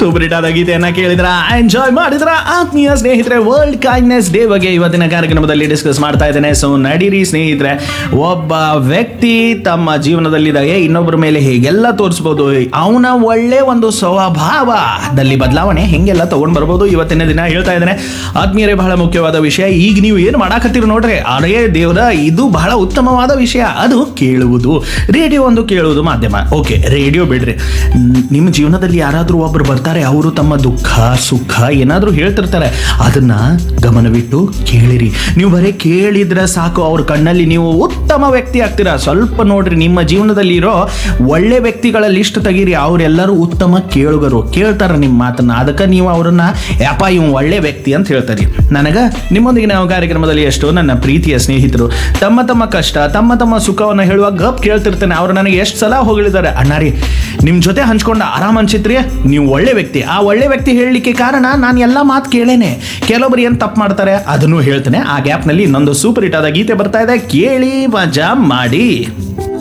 super hit ಆದ ಗೀತೆಯನ್ನ ಕೇಳಿದ್ರ ಎಂಜಾಯ್ ಮಾಡಿದ್ರ ಆತ್ಮೀಯ ಸ್ನೇಹಿತರೆ ವರ್ಲ್ಡ್ ಕೈಂಡ್ನೆಸ್ ಡೇ ಬಗ್ಗೆ ಇವತ್ತಿನ ಕಾರ್ಯಕ್ರಮದಲ್ಲಿ ಡಿಸ್ಕಸ್ ಮಾಡ್ತಾ ಇದ್ದೇನೆ ಸೊ ನಡೀರಿ ಸ್ನೇಹಿತರೆ ಒಬ್ಬ ವ್ಯಕ್ತಿ ತಮ್ಮ ಜೀವನದಲ್ಲಿದಾಗ ಇನ್ನೊಬ್ಬರ ಮೇಲೆ ಹೇಗೆಲ್ಲ ತೋರಿಸ್ಬೋದು ಅವನ ಒಳ್ಳೆ ಒಂದು ಸ್ವಭಾವದಲ್ಲಿ ಬದಲಾವಣೆ ಹೆಂಗೆಲ್ಲ ತಗೊಂಡ್ ಬರ್ಬೋದು ಇವತ್ತಿನ ದಿನ ಹೇಳ್ತಾ ಇದ್ದೇನೆ ಆತ್ಮೀಯರೇ ಬಹಳ ಮುಖ್ಯವಾದ ವಿಷಯ ಈಗ ನೀವು ಏನು ಮಾಡಾಕತ್ತೀರಿ ನೋಡ್ರಿ ಅರೇ ದೇವರ ಇದು ಬಹಳ ಉತ್ತಮವಾದ ವಿಷಯ ಅದು ಕೇಳುವುದು ರೇಡಿಯೋ ಒಂದು ಕೇಳುವುದು ಮಾಧ್ಯಮ ಓಕೆ ರೇಡಿಯೋ ಬಿಡ್ರಿ ನ್- ನಿಮ್ಮ ಜೀವನದಲ್ಲಿ ಯಾರಾದರೂ ಒಬ್ರು ಬರ್ತಾರೆ ಅವರು ತಮ್ಮ ದುಃಖ ಸುಖ ಏನಾದರೂ ಹೇಳ್ತಿರ್ತಾರೆ ಅದನ್ನ ಗಮನವಿಟ್ಟು ಕೇಳಿರಿ ನೀವು ಬರೀ ಕೇಳಿದ್ರೆ ಸಾಕು ಅವ್ರ ಕಣ್ಣಲ್ಲಿ ನೀವು ಉತ್ತಮ ವ್ಯಕ್ತಿ ಆಗ್ತೀರಾ ಸ್ವಲ್ಪ ನೋಡ್ರಿ ನಿಮ್ಮ ಜೀವನದಲ್ಲಿ ಇರೋ ಒಳ್ಳೆ ವ್ಯಕ್ತಿಗಳ ಲಿಸ್ಟ್ ತೆಗೀರಿ ಅವರೆಲ್ಲರೂ ಉತ್ತಮ ಕೇಳುಗರು ಕೇಳ್ತಾರೆ ನಿಮ್ಮ ಮಾತನ್ನ ಅದಕ್ಕೆ ನೀವು ಅವರನ್ನ ಯಪ್ಪ ಇವ್ ಒಳ್ಳೆ ವ್ಯಕ್ತಿ ಅಂತ ಹೇಳ್ತಾರೆ ನನಗ ನಿಮ್ಮೊಂದಿಗೆ ನಾವು ಕಾರ್ಯಕ್ರಮದಲ್ಲಿ ಎಷ್ಟೋ ನನ್ನ ಪ್ರೀತಿಯ ಸ್ನೇಹಿತರು ತಮ್ಮ ತಮ್ಮ ಕಷ್ಟ ತಮ್ಮ ತಮ್ಮ ಸುಖವನ್ನು ಹೇಳುವಾಗ ಗಪ್ ಕೇಳ್ತಿರ್ತೇನೆ ಅವ್ರು ನನಗೆ ಎಷ್ಟು ಸಲ ಹೊಗಳಿದ್ದಾರೆ ಅಣ್ಣಾರಿ ನಿಮ್ಮ ಜೊತೆ ಹಂಚ್ಕೊಂಡು ಆರಾಮ್ ಅನ್ಸಿತ್ರಿ ನೀವು ಒಳ್ಳೆ ವ್ಯಕ್ತಿ ಆ ಒಳ್ಳೆ ವ್ಯಕ್ತಿ ಹೇಳಲಿಕ್ಕೆ ಕಾರಣ ನಾನು ಎಲ್ಲ ಮಾತು ಕೇಳೇನೆ ಕೆಲವೊಬ್ರು ಏನು ತಪ್ಪು ಮಾಡ್ತಾರೆ ಅದನ್ನು ಹೇಳ್ತೇನೆ ಆ ಗ್ಯಾಪ್ನಲ್ಲಿ ಇನ್ನೊಂದು ಸೂಪರ್ ಹಿಟ್ ಆದ ಗೀತೆ ಬರ್ತಾ ಇದೆ ಕೇಳಿ ಮಜಾ ಮಾಡಿ